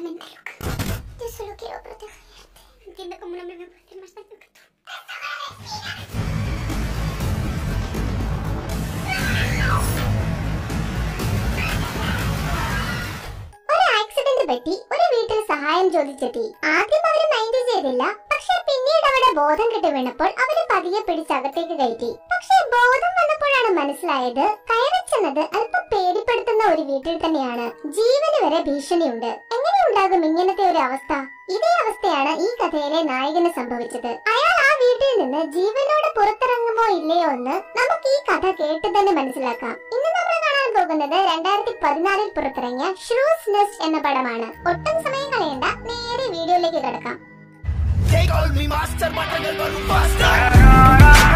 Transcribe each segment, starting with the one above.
claramente loca. Yo solo quiero protegerte. Entiende cómo un hombre me puede hacer más daño que tú. ഒരു accident പറ്റി ഒരു വീട്ടിൽ സഹായം ചോദിച്ചെത്തി ആദ്യം അവര് മൈൻഡ് ചെയ്തില്ല പക്ഷെ പിന്നീട് അവിടെ ബോധം കെട്ട് വീണപ്പോൾ അവര് പതിയെ പിടിച്ചകത്തേക്ക് കയറ്റി പക്ഷെ ബോധം വന്നപ്പോഴാണ് മനസ്സിലായത് കയറിച്ചെന്നത് അല്പം പേടിപ്പെടുത്തുന്ന ഒരു വീട്ടിൽ തന്നെയാണ് ജീവന് വരെ ഭീഷണിയുണ്ട് എങ്ങനെ ഉണ്ടാകും ഇങ്ങനത്തെ ഒരു അവസ്ഥ ഇതേ അവസ്ഥയാണ് ഈ കഥയിലെ നായകന് സംഭവിച്ചത് അയാൾ ആ വീട്ടിൽ നിന്ന് ജീവനോടെ പുറത്തിറങ്ങുമോ ഇല്ലയോ എന്ന് നമുക്ക് ഈ കഥ കേട്ട് തന്നെ മനസ്സിലാക്കാം ഇന്ന് നമ്മൾ കാണാൻ പോകുന്നത് രണ്ടായിരത്തി പതിനാലിൽ പുറത്തിറങ്ങിയ ഷ്രൂസ് നെസ്റ്റ് എന്ന പടമാണ് ഒട്ടും സമയം കളയണ്ട നേരെ വീഡിയോയിലേക്ക് കിടക്കാം They call me master, but I never go faster.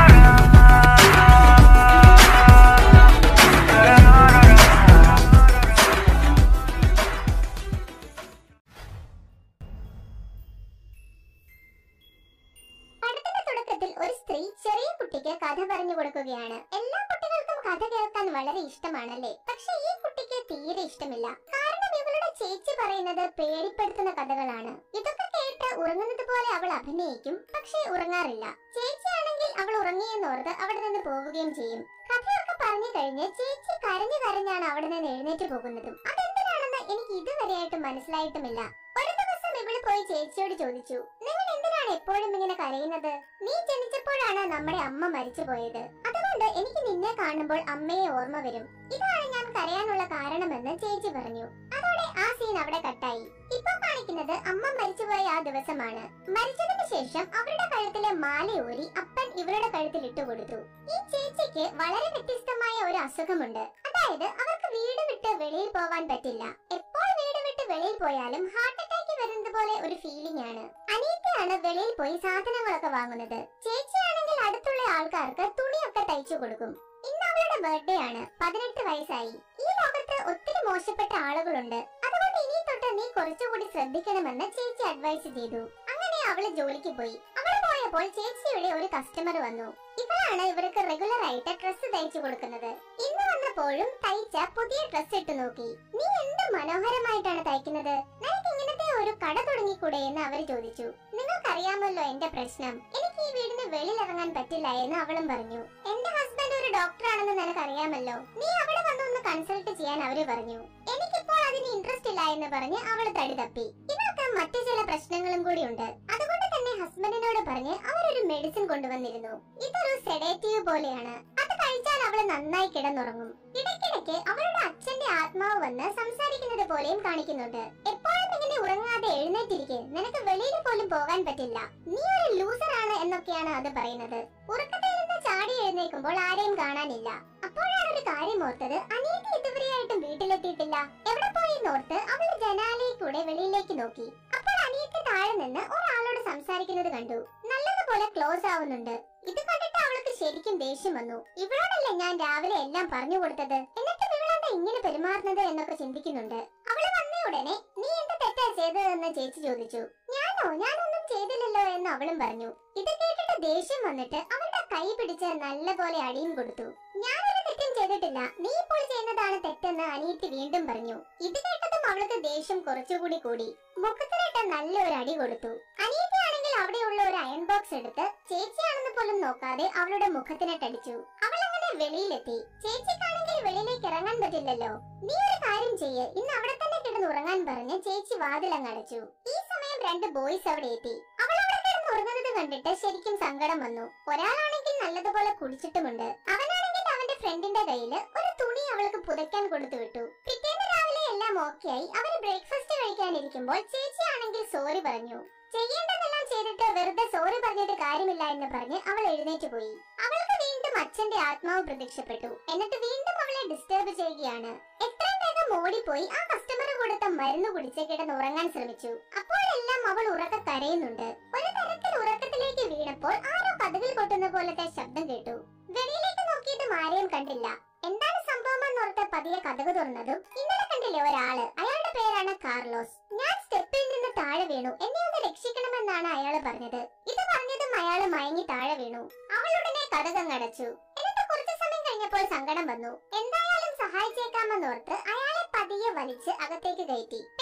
പടത്തിന്റെ തുടക്കത്തിൽ ഒരു സ്ത്രീ ചെറിയ കുട്ടിക്ക് കഥ പറഞ്ഞു കൊടുക്കുകയാണ് എല്ലാ കുട്ടികൾക്കും കഥ കേൾക്കാൻ വളരെ ഇഷ്ടമാണല്ലേ പക്ഷെ ഈ കുട്ടിക്ക് തീരെ ഇഷ്ടമില്ല കാരണം ഇവളുടെ ചേച്ചി പറയുന്നത് പേടിപ്പെടുത്തുന്ന കഥകളാണ് ഇതൊക്കെ കേട്ട് ഉറങ്ങുന്നത് പോലെ അവൾ അഭിനയിക്കും പക്ഷെ ഉറങ്ങാറില്ല ചേച്ചിയാണെങ്കിൽ അവൾ ഉറങ്ങിയെന്നോർത്ത് അവിടെ നിന്ന് പോവുകയും ചെയ്യും കഥയൊക്കെ പറഞ്ഞു കഴിഞ്ഞ് ചേച്ചി കരഞ്ഞു കരഞ്ഞാണ് അവിടെ നിന്ന് എഴുന്നേറ്റ് പോകുന്നതും അതെന്തിനാണെന്ന് എനിക്ക് ഇതുവരെയായിട്ട് മനസ്സിലായിട്ടുമില്ല ഒരു ദിവസം ഇവള് പോയി ചേച്ചിയോട് ചോദിച്ചു നിങ്ങൾ എന്തിനാണ് എപ്പോഴും ഇങ്ങനെ കരയുന്നത് നീ ജനിച്ചപ്പോഴാണ് നമ്മുടെ അമ്മ മരിച്ചു പോയത് അതുകൊണ്ട് എനിക്ക് നിന്നെ കാണുമ്പോൾ അമ്മയെ ഓർമ്മ വരും ഇതാണ് ഞാൻ കരയാനുള്ള കാരണമെന്ന് ചേച്ചി പറഞ്ഞു അതോടെ ആ സീൻ അവിടെ കട്ടായി ഇപ്പൊ കാണിക്കുന്നത് അമ്മ മരിച്ചുപോയ ആ ദിവസമാണ് മരിച്ചതിന് ശേഷം അവരുടെ കഴുത്തിലെ മാല ഊരി അപ്പൻ ഇവരുടെ കഴുത്തിൽ ഇട്ടുകൊടുത്തു ഈ ചേച്ചിക്ക് വളരെ വ്യത്യസ്തമായ ഒരു അസുഖമുണ്ട് അതായത് അവർക്ക് വീട് വിട്ട് വെളിയിൽ പോവാൻ പറ്റില്ല എപ്പോൾ വീട് വിട്ട് വെളിയിൽ പോയാലും ഹാർട്ട് അറ്റാക്ക് വരുന്നത് പോലെ ഒരു ഫീലിംഗ് ആണ് അനിയത്തിയാണ് വെളിയിൽ പോയി സാധനങ്ങളൊക്കെ വാങ്ങുന്നത് ചേച്ചിയാണെങ്കിൽ അടുത്തുള്ള ആൾക്കാർക്ക് തുണിയൊക്കെ തയ്ച്ചു കൊടുക്കും ഇന്ന് അവളുടെ ബർത്ത്ഡേ ആണ് പതിനെട്ട് വയസ്സായി ഈ ലോകത്ത് ഒത്തിരി മോശപ്പെട്ട ആളുകളുണ്ട് അതുകൊണ്ട് ഇനി തൊട്ട് നീ കുറച്ചുകൂടി ശ്രദ്ധിക്കണമെന്ന് ചേച്ചി അഡ്വൈസ് ചെയ്തു അങ്ങനെ അവള് ജോലിക്ക് പോയി അവള് പോയപ്പോൾ ചേച്ചിയുടെ ഒരു കസ്റ്റമർ വന്നു ഇവളാണ് ഇവർക്ക് റെഗുലർ ആയിട്ട് ഡ്രസ്സ് തയ്ച്ചു കൊടുക്കുന്നത് ഇന്ന് വന്നപ്പോഴും തയ്ച്ച പുതിയ ഡ്രസ്സ് ഇട്ട് നോക്കി നീ എന്ത് മനോഹരമായിട്ടാണ് തയ്ക്കുന്നത് നിനക്ക് ഇങ്ങനത്തെ ഒരു കട തുടങ്ങിക്കൂടെ എന്ന് അവർ ചോദിച്ചു നിങ്ങൾക്കറിയാമല്ലോ എന്റെ പ്രശ്നം എനിക്ക് ഈ വീടിന് വെളിയിലിറങ്ങാൻ പറ്റില്ല എന്ന് അവളും പറഞ്ഞു എന്റെ ഹസ്ബൻഡ് ഒരു ഡോക്ടറാണെന്ന് നിനക്കറിയാമല്ലോ നീ അവിടെ വന്നൊന്ന് കൺസൾട്ട് ചെയ്യാൻ അവര് പറഞ്ഞു എനിക്കിപ്പോൾ അതിന് ഇൻട്രസ്റ്റ് ഇല്ല എന്ന് പറഞ്ഞ് അവൾ തടി തപ്പി ഇവർക്ക് മറ്റു ചില പ്രശ്നങ്ങളും കൂടി ഉണ്ട് അതുകൊണ്ട് തന്നെ ഹസ്ബൻഡിനോട് പറഞ്ഞ് അവരൊരു മെഡിസിൻ കൊണ്ടുവന്നിരുന്നു ഇതൊരു സെഡേറ്റീവ് പോലെയാണ് അത് കഴിച്ചാൽ അവള് നന്നായി കിടന്നുറങ്ങും ഇടയ്ക്കിടയ്ക്ക് അവളുടെ അച്ഛന്റെ ആത്മാവ് വന്ന് സംസാരിക്കുന്നത് പോലെയും കാണിക്കുന്നുണ്ട് എപ്പോഴും ഇങ്ങനെ ഉറങ്ങാതെ എഴുന്നേറ്റിരിക്കെ നിനക്ക് വെളിയിൽ പോലും പോകാൻ പറ്റില്ല നീ ഒരു ലൂസർ ആണ് എന്നൊക്കെയാണ് അത് പറയുന്നത് ഉറക്കത്തിൽ നിന്ന് ചാടി എഴുന്നേൽക്കുമ്പോൾ ആരെയും കാണാനില്ല അപ്പോഴാണ് ഒരു കാര്യം ഓർത്തത് അനിയത്തി ഇതുവരെയായിട്ടും വീട്ടിലെത്തിയിട്ടില്ല എവിടെ പോയി എന്നോർത്ത് അവൾ ജനാലയിൽ കൂടെ വെളിയിലേക്ക് നോക്കി അപ്പോൾ അനിയത്തി താഴെ നിന്ന് ഒരാളോട് സംസാരിക്കുന്നത് കണ്ടു നല്ലതുപോലെ ക്ലോസ് ആവുന്നുണ്ട് ഇത് കണ്ടിട്ട് അവൾക്ക് ശരിക്കും ദേഷ്യം വന്നു ഇവളോടല്ലേ ഞാൻ രാവിലെ എല്ലാം പറഞ്ഞു കൊടുത്തത് എന്നിട്ടും ഇവളെന്താ ഇങ്ങനെ പെരുമാറുന്നത് എന്നൊക്കെ ചിന്തിക്കുന്നുണ്ട് അവള് വന്ന ഉടനെ നീ എന്ത് തെറ്റാ ചെയ്തതെന്ന് ചേച്ചി ചോദിച്ചു ഞാനോ ഞാനൊന്നും ചെയ്തില്ലല്ലോ എന്ന് അവളും പറഞ്ഞു ഇത് കേട്ടിട്ട് ദേഷ്യം വന്നിട്ട് അവളുടെ കൈ പിടിച്ച് നല്ലപോലെ അടിയും കൊടുത്തു ഞാനൊരു തെറ്റും ചെയ്തിട്ടില്ല നീ ഇപ്പോൾ ചെയ്യുന്നതാണ് തെറ്റെന്ന് അനിയത്തി വീണ്ടും പറഞ്ഞു ഇത് കേട്ടതും അവൾക്ക് ദേഷ്യം കുറച്ചുകൂടി കൂടി മുഖത്തിലിട്ട് നല്ലൊരു അടി കൊടുത്തു അനിയത്തി ആണെങ്കിൽ അവിടെയുള്ള ഒരു അയൺ ബോക്സ് എടുത്ത് ചേച്ചിയാണെന്ന് പോലും നോക്കാതെ അവളുടെ മുഖത്തിനിട്ടടിച്ചു അവൾ അങ്ങനെ വെളിയിലെത്തി ചേച്ചിക്കാണെങ്കിൽ വെളിയിലേക്ക് ഇറങ്ങാൻ പറ്റില്ലല്ലോ നീ ഒരു കാര്യം ചെയ്യ് ഇന്ന് അവിടെ തന്നെ കിടന്ന് ഉറങ്ങാൻ പറഞ്ഞ് ചേച്ചി വാതിലങ്ങ് അടച്ചു ഈ സമയം രണ്ട് ബോയ്സ് അവിടെ എത്തി അവൾ അവിടെ കിടന്ന് ഉറങ്ങുന്നത് കണ്ടിട്ട് ശരിക്കും സങ്കടം വന്നു ഒരാളാണെങ്കിൽ നല്ലതുപോലെ കുടിച്ചിട്ടുമുണ്ട് അവനാണെങ്കിൽ അവന്റെ ഫ്രണ്ടിന്റെ കയ്യില് ഒരു തുണി അവൾക്ക് പുതയ്ക്കാൻ കൊടുത്തു വിട്ടു പിറ്റേന്ന് രാവിലെ എല്ലാം ഓക്കെ ആയി അവര് ബ്രേക്ക്ഫാസ്റ്റ് കഴിക്കാനിരിക്കുമ്പോൾ ചേച്ചി ആണെങ്കിൽ സോറി പറഞ്ഞു ചെയ്യേണ്ടതെല്ലാം ചെയ്തിട്ട് വെറുതെ സോറി പറഞ്ഞിട്ട് കാര്യമില്ല എന്ന് പറഞ്ഞ് അവൾ എഴുന്നേറ്റ് പോയി അവൾക്ക് വീണ്ടും അച്ഛന്റെ ആത്മാവ് പ്രത്യക്ഷപ്പെട്ടു എന്നിട്ട് വീണ്ടും അവളെ ഡിസ്റ്റർബ് ചെയ്യുകയാണ് എത്രയും വേഗം ഓടിപ്പോയി ആ കസ്റ്റമർ കൊടുത്ത മരുന്ന് കുടിച്ച് കിടന്ന് ഉറങ്ങാൻ ശ്രമിച്ചു അപ്പോഴെല്ലാം അവൾ ഉറക്ക കരയുന്നുണ്ട് ഒരു തരത്തിൽ ഉറക്കത്തിലേക്ക് വീണപ്പോൾ ആരോ കഥകിൽ കൊട്ടുന്ന പോലത്തെ ശബ്ദം കേട്ടു വെളിയിലേക്ക് നോക്കിയിട്ടും ആരെയും കണ്ടില്ല എന്താണ് സംഭവം എന്നോർത്ത് പതിയെ കഥക് തുറന്നതും ഇന്നലെ കണ്ടില്ലേ ഒരാള് അയാളുടെ പേരാണ് കാർലോസ് ഞാൻ സ്റ്റെപ്പിൽ നിന്ന് താഴെ വീണു എന്നെ ഒന്ന് രക്ഷിക്കണമെന്നാണ് അയാൾ പറഞ്ഞത് ഇത് പറഞ്ഞതും അയാൾ മയങ്ങി താഴെ വീണു അവൾ ഉടനെ കഥകങ്ങടച്ചു എന്നിട്ട് കുറച്ചു സമയം കഴിഞ്ഞപ്പോൾ സങ്കടം വന്നു എന്തായാലും സഹായിച്ചേക്കാമെന്നോർത്ത് അയാളെ പതിയെ വലിച്ച് അകത്തേക്ക് കയറ്റി പെട്ടിയും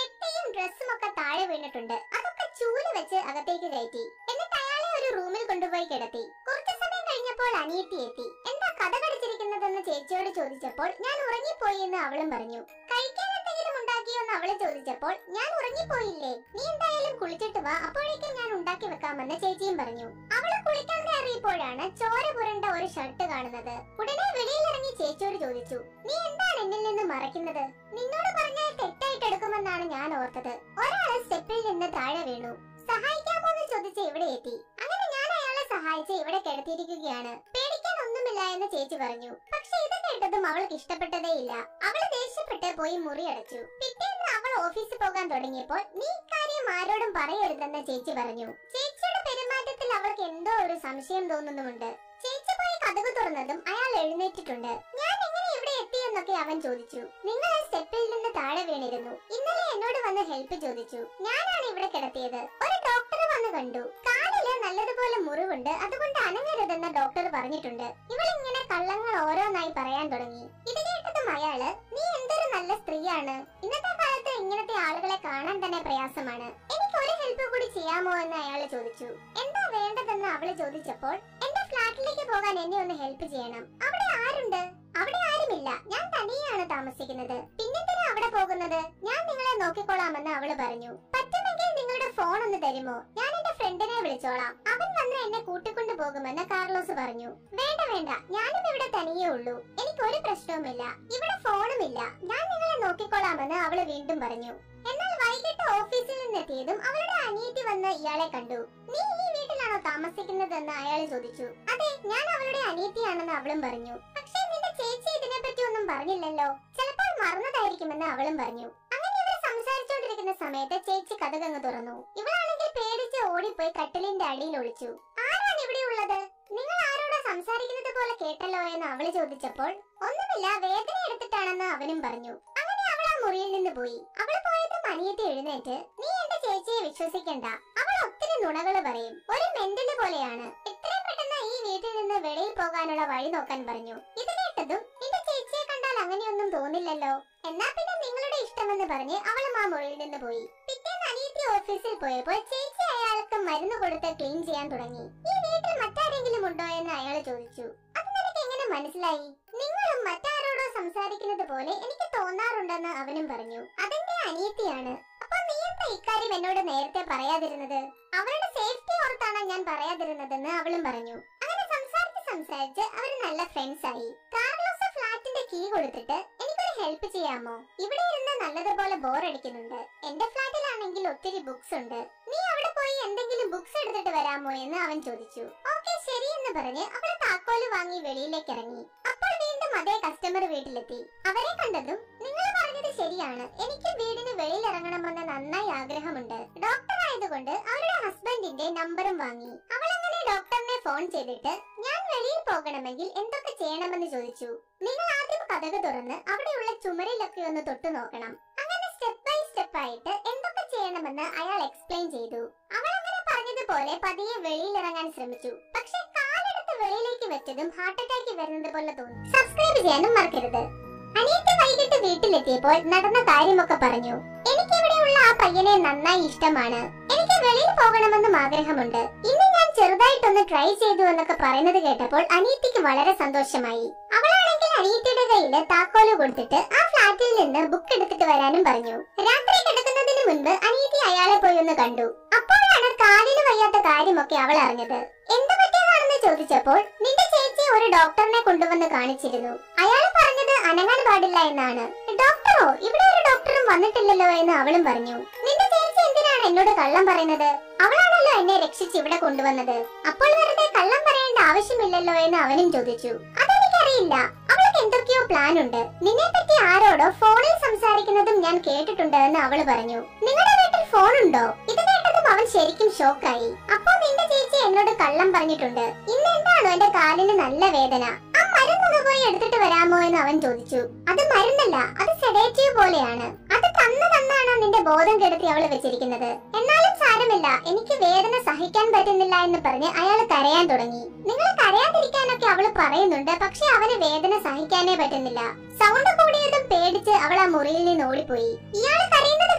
പെട്ടിയും ഡ്രസ്സും ഒക്കെ താഴെ വീണിട്ടുണ്ട് അതൊക്കെ ചൂല് വെച്ച് അകത്തേക്ക് കയറ്റി എന്നിട്ട് അയാളെ ഒരു റൂമിൽ കൊണ്ടുപോയി കിടത്തി കുറച്ചു സമയം കഴിഞ്ഞപ്പോൾ അനിയത്തി എത്തി എന്താ കഥ കടിച്ചിരിക്കുന്നതെന്ന് ചേച്ചിയോട് ചോദിച്ചപ്പോൾ ഞാൻ ഉറങ്ങിപ്പോയി എന്ന് അവളും പറഞ്ഞു കഴിക്കാൻ എന്തെങ്കിലും ഉണ്ടാക്കിയോ എന്ന് അവള് ചോദിച്ചപ്പോൾ ഞാൻ ഉറങ്ങിപ്പോയില്ലേ നീ എന്തായാലും കുളിച്ചിട്ട് വാ അപ്പോഴേക്കും ഞാൻ ഉണ്ടാക്കി വെക്കാമെന്ന് ചേച്ചിയും പറഞ്ഞു അവള് കുളിക്കാൻ കയറിയപ്പോഴാണ് ചോര പുരണ്ട ഒരു ഷർട്ട് കാണുന്നത് ഉടനെ വെളിയിലിറങ്ങി ചേച്ചിയോട് ചോദിച്ചു നീ എന്താണ് എന്നിൽ നിന്ന് മറയ്ക്കുന്നത് നിന്നോട് പറഞ്ഞാൽ തെറ്റായിട്ട് എടുക്കുമെന്നാണ് ഞാൻ ഓർത്തത് ഒരാള് സ്റ്റെപ്പിൽ നിന്ന് താഴെ വീണു സഹായിക്കാമോ എന്ന് ചോദിച്ച് ഇവിടെ എത്തി അങ്ങനെ ഞാൻ അയാളെ സഹായിച്ച് ഇവിടെ കിടത്തിയിരിക്കുകയാണ് പേടിക്കാൻ ഒന്നുമില്ല എന്ന് ചേച്ചി പറഞ്ഞു പക്ഷെ ഇത് കേട്ടതും അവൾക്ക് ഇഷ്ടപ്പെട്ടതേയില്ല അവള് ദേഷ്യപ്പെട്ട് പോയി മുറി അടച്ചു പിറ്റേന്ന് അവൾ ഓഫീസിൽ പോകാൻ തുടങ്ങിയപ്പോൾ നീ ഇക്കാര്യം ആരോടും പറയരുതെന്ന് ചേച്ചി പറഞ്ഞു ചേച്ചിയുടെ പെരുമാറ്റത്തിൽ അവൾക്ക് എന്തോ ഒരു സംശയം തോന്നുന്നുമുണ്ട് ചേച്ചി പോയി കഥകു തുറന്നതും അയാൾ എഴുന്നേറ്റിട്ടുണ്ട് ഞാൻ എങ്ങനെ ഇവിടെ എത്തിയെന്നൊക്കെ അവൻ ചോദിച്ചു നിങ്ങൾ ആ സ്റ്റെപ്പിൽ നിന്ന് താഴെ വീണിരുന്നു ഇന്നലെ എന്നോട് വന്ന് ഹെൽപ്പ് ചോദിച്ചു ഞാനാണ് ഇവിടെ കിടത്തിയത് ഒരു ഡോക്ടർ വന്ന് കണ്ടു കാലില് നല്ലതുപോലെ മുറിവുണ്ട് അതുകൊണ്ട് അനങ്ങരുതെന്ന് ഡോക്ടർ പറഞ്ഞിട്ടുണ്ട് ഇവളിങ്ങനെ കള്ളങ്ങൾ ഓരോന്നായി പറയാൻ തുടങ്ങി ഇത് കേട്ടതും അയാള് നീ എന്തൊരു നല്ല സ്ത്രീയാണ് ഇന്നത്തെ കാലത്ത് ഇങ്ങനത്തെ ആളുകളെ കാണാൻ തന്നെ പ്രയാസമാണ് എനിക്ക് ഒരു ഹെൽപ്പ് കൂടി ചെയ്യാമോ എന്ന് അയാള് ചോദിച്ചു എന്താ വേണ്ടതെന്ന് അവള് ചോദിച്ചപ്പോൾ എന്റെ ഫ്ലാറ്റിലേക്ക് പോകാൻ എന്നെ ഒന്ന് ഹെൽപ്പ് ചെയ്യണം അവിടെ ആരുണ്ട് അവിടെ ആരുമില്ല ഞാൻ തനിയാണ് താമസിക്കുന്നത് പിന്നെന്തിനാ അവിടെ പോകുന്നത് ഞാൻ നിങ്ങളെ നോക്കിക്കൊള്ളാമെന്ന് അവള് പറഞ്ഞു പറ്റുമെങ്കിൽ നിങ്ങളുടെ ഫോൺ ഒന്ന് തരുമോ ഞാൻ എന്റെ ഫ്രണ്ടിനെ വിളിച്ചോളാം അവൻ വന്ന് എന്നെ കൂട്ടിക്കൊണ്ടു പോകുമെന്ന് കാർലോസ് പറഞ്ഞു വേണ്ട വേണ്ട ഞാനും ഇവിടെ തനിയേ ഉള്ളൂ എനിക്ക് ഒരു പ്രശ്നവുമില്ല ഇവിടെ ഫോണുമില്ല ഞാൻ നിങ്ങളെ നോക്കിക്കൊള്ളാമെന്ന് അവള് വീണ്ടും പറഞ്ഞു എന്നാൽ വൈകിട്ട് ഓഫീസിൽ നിന്നെത്തിയതും അവളുടെ അനിയത്തി വന്ന് ഇയാളെ കണ്ടു നീ ഈ വീട്ടിലാണോ താമസിക്കുന്നതെന്ന് അയാൾ ചോദിച്ചു അതെ ഞാൻ അവളുടെ അനിയത്തിയാണെന്ന് അവളും പറഞ്ഞു പക്ഷേ നിന്റെ ചേച്ചി ഇതിനെപ്പറ്റി ഒന്നും പറഞ്ഞില്ലല്ലോ ചിലപ്പോൾ മറന്നതായിരിക്കുമെന്ന് അവളും പറഞ്ഞു അങ്ങനെ ഇവർ സംസാരിച്ചുകൊണ്ടിരിക്കുന്ന സമയത്ത് ചേച്ചി കഥകങ്ങ് തുറന്നു ഇവളാണെങ്കിൽ പേടിച്ച് ഓടിപ്പോയി കട്ടിലിന്റെ അടിയിൽ ഒളിച്ചു ആരാണ് ഇവിടെ ഉള്ളത് നിങ്ങൾ ആരോടാ സംസാരിക്കുന്നത് പോലെ കേട്ടല്ലോ എന്ന് അവള് ചോദിച്ചപ്പോൾ ഒന്നുമില്ല വേദന എടുത്തിട്ടാണെന്ന് അവനും പറഞ്ഞു അങ്ങനെ അവൾ ആ മുറിയിൽ നിന്ന് പോയി അവൾ പോയതും അനിയത്തി എഴുന്നേറ്റ് നീ എന്റെ ചേച്ചിയെ വിശ്വസിക്കണ്ട അവൾ ഒത്തിരി നുണകള് പറയും ഒരു മെന്റല് പോലെയാണ് എത്രയും പെട്ടെന്ന് ഈ വീട്ടിൽ നിന്ന് വെളിയിൽ പോകാനുള്ള വഴി നോക്കാൻ പറഞ്ഞു ഇത് കേട്ടതും നിന്റെ ചേച്ചിയെ കണ്ടാൽ അങ്ങനെയൊന്നും തോന്നില്ലല്ലോ എന്നാ പിന്നെ നിങ്ങളുടെ ഇഷ്ടമെന്ന് പറഞ്ഞ് അവളും ആ മുറിയിൽ നിന്ന് പോയി പിറ്റേന്ന് അനിയത്തി ഓഫീസിൽ പോയപ്പോൾ ചേച്ചി അയാൾക്ക് മരുന്ന് കൊടുത്ത് ക്ലീൻ ചെയ്യാൻ തുടങ്ങി ഈ വീട്ടിൽ മറ്റാരെങ്കിലും ഉണ്ടോ എന്ന് അയാൾ ചോദിച്ചു അത് നിനക്ക് എങ്ങനെ മനസ്സിലായി നിങ്ങളും മറ്റാരോടോ സംസാരിക്കുന്നത് പോലെ എനിക്ക് തോന്നാറുണ്ടെന്ന് അവനും പറഞ്ഞു അതെന്റെ അനിയത്തിയാണ് അപ്പൊ നീ എന്താ ഇക്കാര്യം എന്നോട് നേരത്തെ പറയാതിരുന്നത് അവളുടെ സേഫ്റ്റി ഓർത്താണ് ഞാൻ പറയാതിരുന്നതെന്ന് അവളും പറഞ്ഞു അങ്ങനെ സംസാരിച്ച് സംസാരിച്ച് അവർ നല്ല ഫ്രണ്ട്സ് ആയി കാർലോസ് ഫ്ലാറ്റിന്റെ കീ കൊടുത്തിട്ട് എനിക്കൊരു ഹെൽപ്പ് ചെയ്യാമോ ഇവിടെ ഇരുന്ന് നല്ലതുപോലെ ബോർ അടിക്കുന്നുണ്ട് എന്റെ ഫ്ലാറ്റിലാണെങ്കിൽ ഒത്തിരി ബുക്സ് ഉണ്ട് നീ അവിടെ പോയി എന്തെങ്കിലും ബുക്സ് എടുത്തിട്ട് വരാമോ എന്ന് അവൻ ചോദിച്ചു ഓക്കെ ശരി എന്ന് പറഞ്ഞ് അവൾ താക്കോല് വാങ്ങി വെളിയിലേക്ക് ഇറങ്ങി അപ്പോൾ വീണ്ടും അതേ കസ്റ്റമർ വീട്ടിലെത്തി അവരെ കണ്ടതും നിങ്ങൾ പറഞ്ഞത് ശരിയാണ് എനിക്ക് വീടിന് വെളിയിൽ ഇറങ്ങണമെന്ന് നന്നായി ആഗ്രഹമുണ്ട് ഡോക്ടർ ആയതുകൊണ്ട് അവരുടെ ഹസ്ബൻഡിന്റെ നമ്പറും വാങ്ങി അവൾ അങ്ങനെ ഡോക്ടറിനെ ഫോൺ ചെയ്തിട്ട് ഞാൻ വെളിയിൽ പോകണമെങ്കിൽ എന്തൊക്കെ ചെയ്യണമെന്ന് ചോദിച്ചു നിങ്ങൾ ആദ്യം കഥക് തുറന്ന് അവിടെയുള്ള ചുമരിലൊക്കെ ഒന്ന് തൊട്ടു നോക്കണം അങ്ങനെ സ്റ്റെപ്പ് ബൈ സ്റ്റെപ്പ് ആയിട്ട് എന്തൊക്കെ ചെയ്യണമെന്ന് അയാൾ എക്സ്പ്ലെയിൻ ചെയ്തു അവൾ അങ്ങനെ പറഞ്ഞതുപോലെ പതിയെ വെളിയിൽ ഇറങ്ങാൻ ശ്രമിച്ചു പക്ഷെ കാലെടുത്ത് വെളിയിലേക്ക് വെച്ചതും ഹാർട്ട് അറ്റാക്ക് വരുന്നത് പോലെ തോന്നി സബ്സ്ക്രൈബ് ചെയ്യാനും മറക്കരുത് അനിയത്തി വൈകിട്ട് വീട്ടിലെത്തിയപ്പോൾ നടന്ന കാര്യമൊക്കെ പറഞ്ഞു എനിക്ക് ഇവിടെയുള്ള ആ പയ്യനെ നന്നായി ഇഷ്ടമാണ് എനിക്ക് വെളിയിൽ പോകണമെന്നും ആഗ്രഹമുണ്ട് ഇന്ന് ഞാൻ ചെറുതായിട്ടൊന്ന് ട്രൈ ചെയ്തു എന്നൊക്കെ പറയുന്നത് കേട്ടപ്പോൾ അനിയത്തിക്ക് വളരെ സന്തോഷമായി അവളാണെങ്കിൽ അനിയത്തിയുടെ കയ്യില് താക്കോല് കൊടുത്തിട്ട് ആ ഫ്ലാറ്റിൽ നിന്ന് ബുക്ക് എടുത്തിട്ട് വരാനും പറഞ്ഞു രാത്രി കിടക്കുന്നതിന് മുൻപ് അനിയത്തി അയാളെ പോയി ഒന്ന് കണ്ടു അപ്പോഴാണ് കാലിന് വയ്യാത്ത കാര്യമൊക്കെ അവൾ അറിഞ്ഞത് എന്ത് പറ്റിയതാണെന്ന് ചോദിച്ചപ്പോൾ നിന്റെ ചേച്ചി ഒരു ഡോക്ടറിനെ കൊണ്ടുവന്ന് കാണിച്ചിരുന്നു അയാൾ പറഞ്ഞത് അനങ്ങാൻ പാടില്ല എന്നാണ് ഡോക്ടറോ ഇവിടെ ഒരു ഡോക്ടറും വന്നിട്ടില്ലല്ലോ എന്ന് അവളും പറഞ്ഞു നിന്റെ ചേച്ചി എന്തിനാണ് എന്നോട് കള്ളം പറയുന്നത് അവളാണല്ലോ എന്നെ രക്ഷിച്ച് ഇവിടെ കൊണ്ടുവന്നത് അപ്പോൾ വെറുതെ കള്ളം പറയേണ്ട ആവശ്യമില്ലല്ലോ എന്ന് അവനും ചോദിച്ചു അതെനിക്കറിയില്ല അവൾക്ക് എന്തൊക്കെയോ പ്ലാൻ ഉണ്ട് നിന്നെ പറ്റി ആരോടോ ഫോണിൽ സംസാരിക്കുന്നതും ഞാൻ കേട്ടിട്ടുണ്ട് എന്ന് അവള് പറഞ്ഞു നിങ്ങളുടെ വീട്ടിൽ ഫോൺ ഉണ്ടോ ഇത് കേട്ടതും അവൻ ശരിക്കും ഷോക്കായി അപ്പൊ നിന്റെ ചേച്ചി എന്നോട് കള്ളം പറഞ്ഞിട്ടുണ്ട് ഇന്ന് എന്താണോ എന്റെ കാലിന് നല്ല വേദന ആ മരുന്നൊന്ന് പോയി എടുത്തിട്ട് വരാമോ എന്ന് അവൻ ചോദിച്ചു അത് മരുന്നല്ല അത് സെഡേറ്റീവ് പോലെയാണ് അത് തന്നു തന്നാണ് നിന്റെ ബോധം കെടുത്തി അവള് വെച്ചിരിക്കുന്നത് എന്നാലും സാരമില്ല എനിക്ക് വേദന സഹിക്കാൻ പറ്റുന്നില്ല എന്ന് പറഞ്ഞ് അയാൾ കരയാൻ തുടങ്ങി നിങ്ങൾ കരയാതിരിക്കാനൊക്കെ അവള് പറയുന്നുണ്ട് പക്ഷെ അവന് വേദന സഹിക്കാനേ പറ്റുന്നില്ല സൗണ്ട് കൂടിയതും പേടിച്ച് അവൾ ആ മുറിയിൽ നിന്ന് ഓടിപ്പോയി ഇയാൾ കരയുന്നത്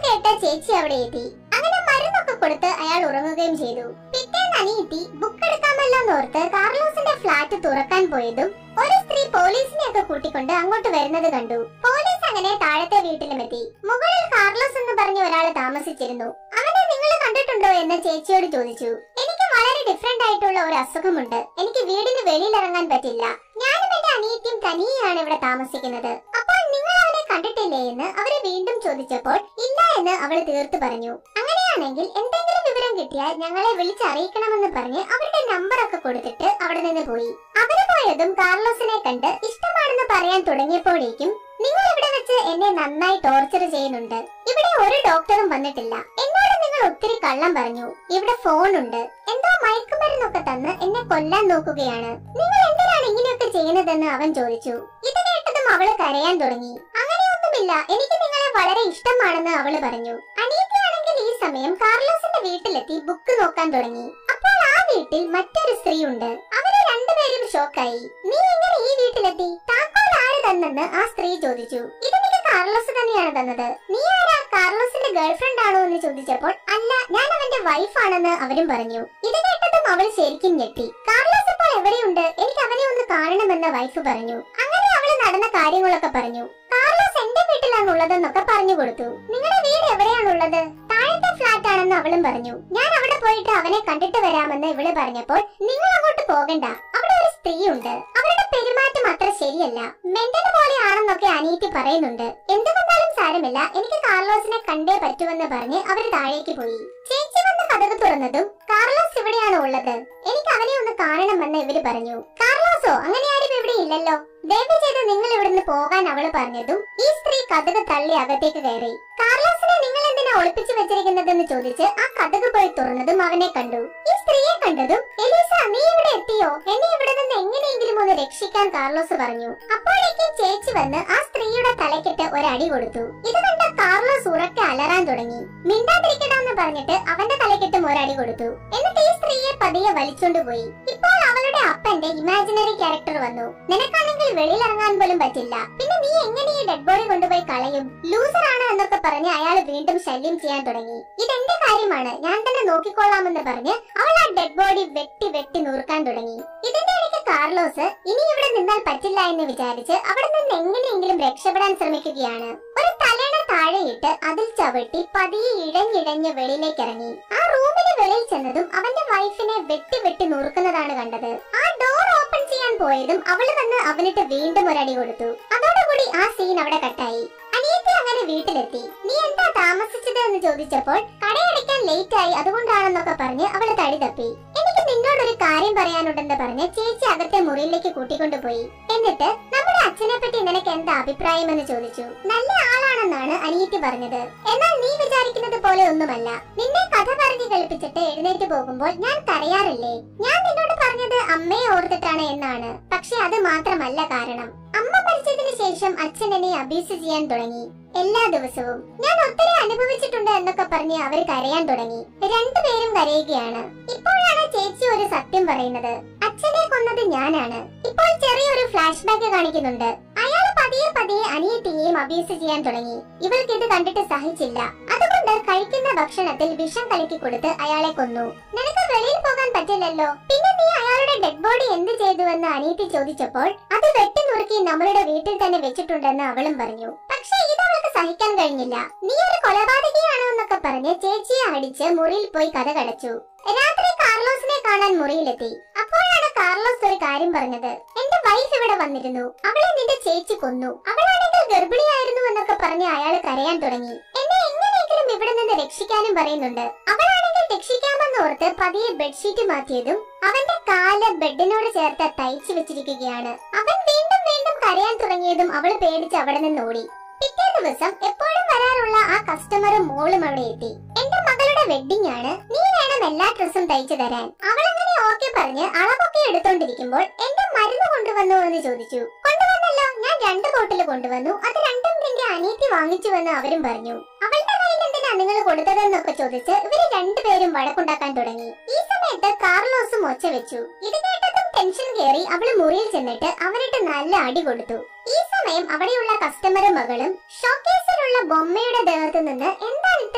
കേട്ട ചേച്ചി അവിടെ എത്തി അങ്ങനെ മരുന്നൊക്കെ കൊടുത്ത് അയാൾ ഉറങ്ങുകയും ചെയ്തു പിറ്റേന്ന് അനിയത്തി ബുക്ക് എടുക്കാമല്ലോ എന്നോർത്ത് കാർലോസിന്റെ ഫ്ലാറ്റ് തുറക്കാൻ പോയതും ഒരു സ്ത്രീ പോലീസിനെയൊക്കെ കൂട്ടിക്കൊണ്ട് അങ്ങോട്ട് വരുന്നത് കണ്ടു പോലീസ് അങ്ങനെ താഴത്തെ വീട്ടിലുമെത്തി മുകളിൽ കാർലോസ് എന്ന് പറഞ്ഞ ഒരാൾ താമസിച്ചിരുന്നു അവനെ നിങ്ങൾ കണ്ടിട്ടുണ്ടോ എന്ന് ചേച്ചിയോട് ചോദിച്ചു എനിക്ക് വളരെ ഡിഫറെന്റ് ആയിട്ടുള്ള ഒരു അസുഖമുണ്ട് എനിക്ക് വീടിന് വെളിയിലിറങ്ങാൻ പറ്റില്ല ഞാനും എന്റെ അനിയത്തിയും തനിയെയാണ് ഇവിടെ താമസിക്കുന്നത് അപ്പോൾ നിങ്ങൾ അവനെ കണ്ടിട്ടില്ലേ എന്ന് അവര് വീണ്ടും ചോദിച്ചപ്പോൾ ഇല്ല എന്ന് അവൾ തീർത്തു പറഞ്ഞു അങ്ങനെയാണെങ്കിൽ എന്തെങ്കിലും വിവരം കിട്ടിയാൽ ഞങ്ങളെ വിളിച്ചറിയിക്കണമെന്ന് പറഞ്ഞ് അവരുടെ നമ്പർ ഒക്കെ കൊടുത്തിട്ട് അവിടെ നിന്ന് പോയി അവര് പോയതും കാർലോസിനെ കണ്ട് ഇഷ്ടമാണെന്ന് പറയാൻ തുടങ്ങിയപ്പോഴേക്കും നിങ്ങൾ ഇവിടെ വെച്ച് എന്നെ നന്നായി ടോർച്ചർ ചെയ്യുന്നുണ്ട് ഇവിടെ ഒരു ഡോക്ടറും വന്നിട്ടില്ല എന്നോട് നിങ്ങൾ ഒത്തിരി കള്ളം പറഞ്ഞു ഇവിടെ ഫോൺ ഉണ്ട് എന്തോ മയക്കുമരുന്നൊക്കെ തന്ന് എന്നെ കൊല്ലാൻ നോക്കുകയാണ് നിങ്ങൾ എന്തിനാണ് ഇങ്ങനെയൊക്കെ ചെയ്യുന്നതെന്ന് അവൻ ചോദിച്ചു ഇത് കേട്ടതും അവള് കരയാൻ തുടങ്ങി അങ്ങനെയൊന്നുമില്ല എനിക്ക് നിങ്ങളെ വളരെ ഇഷ്ടമാണെന്ന് അവള് പറഞ്ഞു അനീതിയാണെങ്കിൽ ഈ സമയം കാർലോസിന്റെ വീട്ടിലെത്തി ബുക്ക് നോക്കാൻ തുടങ്ങി അപ്പോൾ ആ വീട്ടിൽ മറ്റൊരു സ്ത്രീ ഉണ്ട് അവര് രണ്ടുപേരും ഷോക്കായി നീ എങ്ങനെ ഈ വീട്ടിലെത്തി താക്കോൽ ആര് തന്നെന്ന് ആ സ്ത്രീ ചോദിച്ചു ഇത് നിനക്ക് കാർലോസ് തന്നെയാണ് തന്നത് നീ ആരാ കാർലോസിന്റെ ഗേൾഫ്രണ്ട് ആണോ എന്ന് ചോദിച്ചപ്പോൾ അല്ല ഞാൻ അവന്റെ വൈഫാണെന്ന് അവരും പറഞ്ഞു ഇത് കേട്ടതും അവൾ ശരിക്കും ഞെട്ടി കാർലോസ് ഇപ്പോൾ എവിടെയുണ്ട് എനിക്ക് അവനെ ഒന്ന് കാണണമെന്ന് വൈഫ് പറഞ്ഞു അങ്ങനെ അവള് നടന്ന കാര്യങ്ങളൊക്കെ പറഞ്ഞു കാർലോസ് എന്റെ വീട്ടിലാണ് ഉള്ളതെന്നൊക്കെ പറഞ്ഞു കൊടുത്തു നിങ്ങളുടെ വീട് എവിടെയാണുള്ളത് താഴത്തെ ഫ്ലാറ്റ് ആണെന്ന് അവളും പറഞ്ഞു ഞാൻ അവിടെ പോയിട്ട് അവനെ കണ്ടിട്ട് വരാമെന്ന് ഇവള് പറഞ്ഞപ്പോൾ നിങ്ങൾ അങ്ങോട്ട് പോകണ്ട അവിടെ ഒരു സ്ത്രീ ഉണ്ട് അവരുടെ പെരുമാറ്റം അത്ര ശരിയല്ല മെന്റൽ പോലെ ആണെന്നൊക്കെ അനീതി പറയുന്നുണ്ട് എന്ത് വന്നാലും സാരമില്ല എനിക്ക് കാർലോസിനെ കണ്ടേ പറ്റുമെന്ന് പറഞ്ഞ് അവര് താഴേക്ക് പോയി ചേച്ചി വന്ന് കഥക് തുറന്നതും കാർലോസ് ഇവിടെയാണ് ഉള്ളത് എനിക്ക് അവനെ ഒന്ന് കാണണമെന്ന് ഇവര് പറഞ്ഞു കാർലോസോ അങ്ങനെ ആരും ഇവിടെ ഇല്ലല്ലോ ദയവ് ചെയ്ത് നിങ്ങൾ ഇവിടുന്ന് പോകാൻ അവള് പറഞ്ഞതും ഈ സ്ത്രീ കഥക് തള്ളി അകത്തേക്ക് കയറി കാർലോസിനെ നിങ്ങൾ എന്തിനാ ഒളിപ്പിച്ചു വെച്ചിരിക്കുന്നതെന്ന് ചോദിച്ച് ആ കഥക് പോയി തുറന്നതും അവനെ കണ്ടു ഈ സ്ത്രീയെ കണ്ടതും എലീസ നീ ഇവിടെ എത്തിയോ എന്നെ ഇവിടെ നിന്ന് എങ്ങനെയെങ്കിലും ഒന്ന് രക്ഷിക്കാൻ കാർലോസ് പറഞ്ഞു അപ്പോഴേക്കും ചേച്ചി വന്ന് ആ സ്ത്രീയുടെ തലക്കിട്ട് ഒരടി കൊടുത്തു ഇത് കണ്ട കാർലോസ് ഉറക്കെ അലറാൻ തുടങ്ങി മിണ്ടാതിരിക്കണമെന്ന് പറഞ്ഞിട്ട് അവന്റെ തലക്കിട്ടും ഒരടി കൊടുത്തു എന്നിട്ട് ഈ സ്ത്രീയെ പതിയെ വലിച്ചോണ്ട് പോയി ഇപ്പോൾ അവളുടെ അപ്പന്റെ ഇമാജിനറി ക്യാരക്ടർ വന്നു നിനക്കാണെങ്കിൽ വെളിയിലിറങ്ങാൻ പോലും പറ്റില്ല പിന്നെ നീ എങ്ങനെ ഈ ഡെഡ് ബോഡി കൊണ്ടുപോയി കളയും ലൂസർ ആണ് എന്നൊക്കെ പറഞ്ഞ് അയാൾ വീണ്ടും ശല്യം ചെയ്യാൻ തുടങ്ങി ഇതെന്റെ കാര്യമാണ് ഞാൻ തന്നെ നോക്കിക്കൊള്ളാമെന്ന് പറഞ്ഞ് അവൾ ആ ഡെഡ് ബോഡി വെട്ടി വെട്ടി നുറുക്കാൻ തുടങ്ങി ഇതിന്റെ ഇടയ്ക്ക് കാർലോസ് ഇനി ഇവിടെ നിന്നാൽ പറ്റില്ല എന്ന് വിചാരിച്ച് അവിടെ നിന്ന് എങ്ങനെയെങ്കിലും രക്ഷപ്പെടാൻ ശ്രമിക്കുകയാണ് ഒരു തലേണ താഴെയിട്ട് അതിൽ ചവിട്ടി പതിയെ ഇഴഞ്ഞിഴഞ്ഞ് വെളിയിലേക്ക് ഇറങ്ങി ആ റൂമിന് വെളിയിൽ ചെന്നതും അവന്റെ വൈഫിനെ വെട്ടി വെട്ടി നുറുക്കുന്നതാണ് കണ്ടത് ആ ഡോർ ഓപ്പൺ ചെയ്യാൻ പോയതും അവള് വന്ന് അവനിട്ട് വീണ്ടും ഒരടി കൊടുത്തു അതോടുകൂടി ആ സീൻ അവിടെ കട്ടായി അനിയത്തി അങ്ങനെ വീട്ടിലെത്തി നീ എന്താ താമസിച്ചത് എന്ന് ചോദിച്ചപ്പോൾ കടയടയ്ക്കാൻ ലേറ്റ് ആയി അതുകൊണ്ടാണെന്നൊക്കെ പറഞ്ഞ് അവള് തടി തപ്പി എനിക്ക് നിന്നോടൊരു കാര്യം പറയാനുണ്ടെന്ന് പറഞ്ഞ് ചേച്ചി അകത്തെ മുറിയിലേക്ക് കൂട്ടിക്കൊണ്ടുപോയി എന്നിട്ട് നമ്മുടെ അച്ഛനെ പറ്റി നിനക്ക് എന്താ അഭിപ്രായം എന്ന് ചോദിച്ചു നല്ല ആളാണെന്നാണ് അനിയത്തി പറഞ്ഞത് എന്നാൽ നീ വിചാരിക്കുന്നത് പോലെ ഒന്നുമല്ല നിന്നെ കഥ പറഞ്ഞു കളിപ്പിച്ചിട്ട് എഴുന്നേറ്റ് പോകുമ്പോൾ ഞാൻ കരയാറില്ലേ ഞാൻ നിന്നോട് പറഞ്ഞത് അമ്മയെ ഓർത്തിട്ടാണ് എന്നാണ് പക്ഷെ അത് മാത്രമല്ല കാരണം അമ്മ മരിച്ചതിന് ശേഷം അച്ഛൻ എന്നെ അബ്യൂസ് ചെയ്യാൻ തുടങ്ങി എല്ലാ ദിവസവും ഞാൻ ഒത്തിരി അനുഭവിച്ചിട്ടുണ്ട് എന്നൊക്കെ പറഞ്ഞ് അവർ കരയാൻ തുടങ്ങി രണ്ടുപേരും കരയുകയാണ് ഇപ്പോഴാണ് ചേച്ചി ഒരു സത്യം പറയുന്നത് അച്ഛനെ കൊന്നത് ഞാനാണ് ഇപ്പോൾ ചെറിയൊരു ഫ്ലാഷ് ബാക്ക് കാണിക്കുന്നുണ്ട് അയാൾ പതിയെ പതിയെ അനിയത്തിയെയും അബ്യൂസ് ചെയ്യാൻ തുടങ്ങി ഇവൾക്ക് ഇത് കണ്ടിട്ട് സഹിച്ചില്ല അതുകൊണ്ട് കഴിക്കുന്ന ഭക്ഷണത്തിൽ വിഷം കലക്കി കൊടുത്ത് അയാളെ കൊന്നു നിനക്ക് വെളിയിൽ പോകാൻ പറ്റില്ലല്ലോ പിന്നെ നീ അയാളുടെ ഡെഡ് ബോഡി എന്ത് ചെയ്തുവെന്ന് അനിയത്തി ചോദിച്ചപ്പോൾ അത് വെട്ടി നുറുക്കി നമ്മളുടെ വീട്ടിൽ തന്നെ വെച്ചിട്ടുണ്ടെന്ന് അവളും പറഞ്ഞു പക്ഷേ ഇത് അവൾക്ക് സഹിക്കാൻ കഴിഞ്ഞില്ല നീ ഒരു കൊലപാതകയാണോ എന്നൊക്കെ പറഞ്ഞ് ചേച്ചിയെ അടിച്ച് മുറിയിൽ പോയി കഥ കടച്ചു രാത്രി കാർലോസിനെ കാണാൻ മുറിയിലെത്തി അപ്പോഴാണ് കാർലോസ് ഒരു കാര്യം പറഞ്ഞത് എന്റെ വൈഫ് ഇവിടെ വന്നിരുന്നു അവളെ നിന്റെ ചേച്ചി കൊന്നു അവളാണെങ്കിൽ ഗർഭിണിയായിരുന്നു എന്നൊക്കെ പറഞ്ഞ് അയാൾ കരയാൻ തുടങ്ങി എന്നെ എങ്ങനെയെങ്കിലും ഇവിടെ നിന്ന് രക്ഷിക്കാനും പറയുന്നുണ്ട് അവളാണെങ്കിൽ രക്ഷിക്കാമെന്ന് ഓർത്ത് പതിയെ ബെഡ്ഷീറ്റ് മാറ്റിയതും അവന്റെ കാല് ബെഡിനോട് ചേർത്ത് തയ്ച്ചു വെച്ചിരിക്കുകയാണ് അവൻ വീണ്ടും വീണ്ടും കരയാൻ തുടങ്ങിയതും അവള് പേടിച്ച് അവിടെ നിന്ന് ഓടി പിറ്റേ ദിവസം എപ്പോഴും വരാറുള്ള ആ കസ്റ്റമറും മോളും അവിടെ എത്തി എന്റെ മകളുടെ വെഡിങ് ആണ് നീ വേണം എല്ലാ ഡ്രസ്സും തയ്ച്ചു തരാൻ അവളങ്ങനെ ഓക്കെ പറഞ്ഞ് അളവൊക്കെ എടുത്തോണ്ടിരിക്കുമ്പോൾ എന്റെ മരുന്ന് കൊണ്ടുവന്നു എന്ന് ചോദിച്ചു കൊണ്ടുവന്നല്ലോ ഞാൻ രണ്ട് ബോട്ടിൽ കൊണ്ടുവന്നു അത് രണ്ടും നിന്റെ അനിയത്തി വാങ്ങിച്ചുവെന്ന് അവരും പറഞ്ഞു അവളുടെ കയ്യിൽ എന്തിനാ നിങ്ങൾ കൊടുത്തതെന്നൊക്കെ ചോദിച്ച് ഇവര് രണ്ടുപേരും വഴക്കുണ്ടാക്കാൻ തുടങ്ങി ഈ സമയത്ത് കാർലോസും ഒച്ച വെച്ചു ഇത് കേട്ടതും ടെൻഷൻ കയറി അവള് മുറിയിൽ ചെന്നിട്ട് അവനിട്ട് നല്ല അടി കൊടുത്തു ഈ സമയം അവിടെയുള്ള കസ്റ്റമറും മകളും ഷോക്കേസിലുള്ള ബൊമ്മയുടെ ദേഹത്ത് നിന്ന് എന്താണ്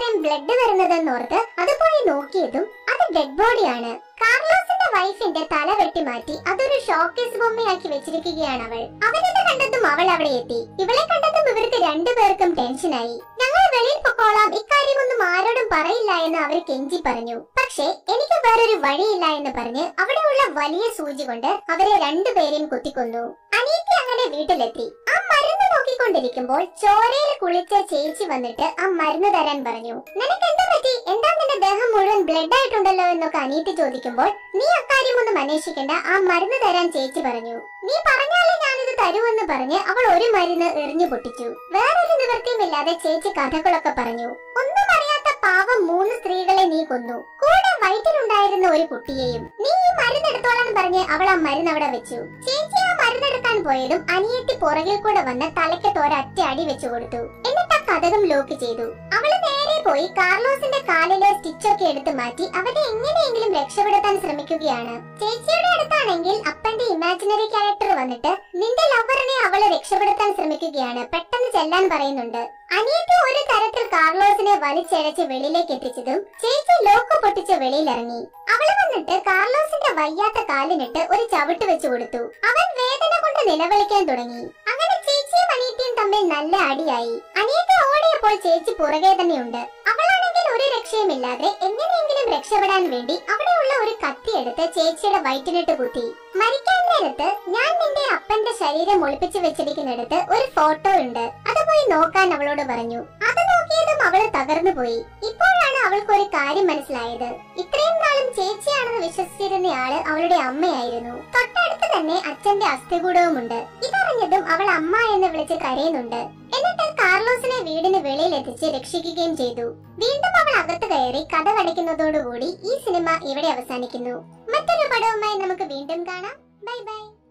പകരം ബ്ലഡ് വരുന്നതെന്നോർത്ത് അത് പോയി നോക്കിയതും അത് ഡെഡ് ബോഡിയാണ് കാർലോസിന്റെ വൈഫിന്റെ തല വെട്ടി മാറ്റി അതൊരു ഷോക്കേസ് ബൊമ്മയാക്കി വെച്ചിരിക്കുകയാണ് അവൾ അവനെന്നെ കണ്ടതും അവൾ അവിടെ എത്തി ഇവളെ കണ്ടതും ഇവർക്ക് രണ്ടുപേർക്കും ടെൻഷനായി ഞങ്ങൾ വെളിയിൽ പൊക്കോളാം ഇക്കാര്യമൊന്നും ആരോടും പറയില്ല എന്ന് അവർ കെഞ്ചി പറഞ്ഞു പക്ഷേ എനിക്ക് വേറൊരു വഴിയില്ല എന്ന് പറഞ്ഞ് അവിടെയുള്ള വലിയ സൂചി കൊണ്ട് അവരെ രണ്ടുപേരെയും കുത്തിക്കൊന്നു അനിയത്തി അങ്ങനെ വീട്ടിലെത്തി ആ മരുന്ന് നോക്കിക്കൊണ്ടിരിക്കുമ്പോൾ ചോരയിൽ കുളിച്ച ചേച്ചി വന്നിട്ട് ആ മരുന്ന് തരാൻ പറഞ്ഞു നിനക്ക് എന്താ പറ്റി എന്താ നിന്റെ ദേഹം മുഴുവൻ ബ്ലഡ് ആയിട്ടുണ്ടല്ലോ എന്നൊക്കെ അനിയത്തി ചോദിക്കുമ്പോൾ നീ അക്കാര്യം ഒന്നും അന്വേഷിക്കണ്ട ആ മരുന്ന് തരാൻ ചേച്ചി പറഞ്ഞു നീ പറഞ്ഞാലേ ഞാനിത് തരുമെന്ന് പറഞ്ഞ് അവൾ ഒരു മരുന്ന് എറിഞ്ഞു പൊട്ടിച്ചു വേറൊരു നിവൃത്തിയുമില്ലാതെ ചേച്ചി കഥകളൊക്കെ പറഞ്ഞു ഒന്നും അറിയാത്ത പാവം മൂന്ന് സ്ത്രീകളെ നീ കൊന്നു കൂടെ വയറ്റിലുണ്ടായിരുന്ന ഒരു കുട്ടിയെയും നീ ഈ മരുന്ന് എടുത്തോളാൻ പറഞ്ഞ് അവൾ ആ മരുന്ന് അവിടെ വെച്ചു ചേച്ചി ആ മരുന്നെടുക്കാൻ പോയതും അനിയത്തി പുറകിൽ കൂടെ വന്ന് തലയ്ക്കത്ത് ഒരൊറ്റ അടി വെച്ചു കൊടുത്തു എന്നിട്ട് ആ കഥകം ലോക്ക് ചെയ്തു അവള് നേരെ പോയി കാർലോസിന്റെ കാലിലെ സ്റ്റിച്ചൊക്കെ എടുത്തു മാറ്റി അവനെ എങ്ങനെയെങ്കിലും രക്ഷപ്പെടുത്താൻ ശ്രമിക്കുകയാണ് ചേച്ചിയുടെ അടുത്താണെങ്കിൽ അപ്പന്റെ ഇമാജിനറി ക്യാരക്ടർ വന്നിട്ട് നിന്റെ ലവറിനെ അവളെ രക്ഷപ്പെടുത്താൻ ശ്രമിക്കുകയാണ് പെട്ടെന്ന് ചെല്ലാൻ പറയുന്നുണ്ട് അനിയത്തി ഒരു തരത്തിൽ കാർലോസിനെ വലിച്ചഴച്ച് വെളിയിലേക്ക് എത്തിച്ചതും ചേച്ചി ലോക്ക് പൊട്ടിച്ച് വെളിയിലിറങ്ങി അവള് വന്നിട്ട് കാർലോസിന്റെ വയ്യാത്ത കാലിനിട്ട് ഒരു ചവിട്ട് വെച്ചു കൊടുത്തു അവൻ വേദന കൊണ്ട് നിലവിളിക്കാൻ തുടങ്ങി അങ്ങനെ ചേച്ചിയും അനിയത്തിയും തമ്മിൽ നല്ല അടിയായി അനിയത്തി ഓടിയപ്പോൾ ചേച്ചി പുറകെ തന്നെയുണ്ട് അവളാണെങ്കിൽ ഒരു രക്ഷയുമില്ലാതെ എങ്ങനെയെങ്കിലും രക്ഷപ്പെടാൻ വേണ്ടി അവിടെയുള്ള ഒരു കത്തി എടുത്ത് ചേച്ചിയുടെ വയറ്റിനിട്ട് കുത്തി മരിക്കാൻ നേരത്ത് ഞാൻ നിന്റെ അപ്പന്റെ ശരീരം ഒളിപ്പിച്ചു വെച്ചിരിക്കുന്നിടത്ത് ഒരു ഫോട്ടോ ഉണ്ട് അത് പോയി നോക്കാൻ അവളോട് പറഞ്ഞു അത് നോക്കിയതും അവള് തകർന്നു പോയി ഇപ്പോഴാണ് അവൾക്ക് ഒരു കാര്യം മനസ്സിലായത് ഇത്രയും നാളും ചേച്ചിയാണെന്ന് വിശ്വസിച്ചിരുന്നയാള് അവളുടെ അമ്മയായിരുന്നു തൊട്ടടുത്ത് തന്നെ അച്ഛന്റെ അസ്ഥികൂടവുമുണ്ട് ഇതറിഞ്ഞതും അവൾ അമ്മ എന്ന് വിളിച്ച് കരയുന്നുണ്ട് എന്നിട്ട് കാർലോസിനെ വീടിന് വെളിയിൽ എത്തിച്ച് രക്ഷിക്കുകയും ചെയ്തു വീണ്ടും അവൾ അകത്ത് കയറി കഥ കടയ്ക്കുന്നതോടുകൂടി ഈ സിനിമ ഇവിടെ അവസാനിക്കുന്നു മറ്റൊരു പടവുമായി നമുക്ക് വീണ്ടും കാണാം ബൈ ബൈ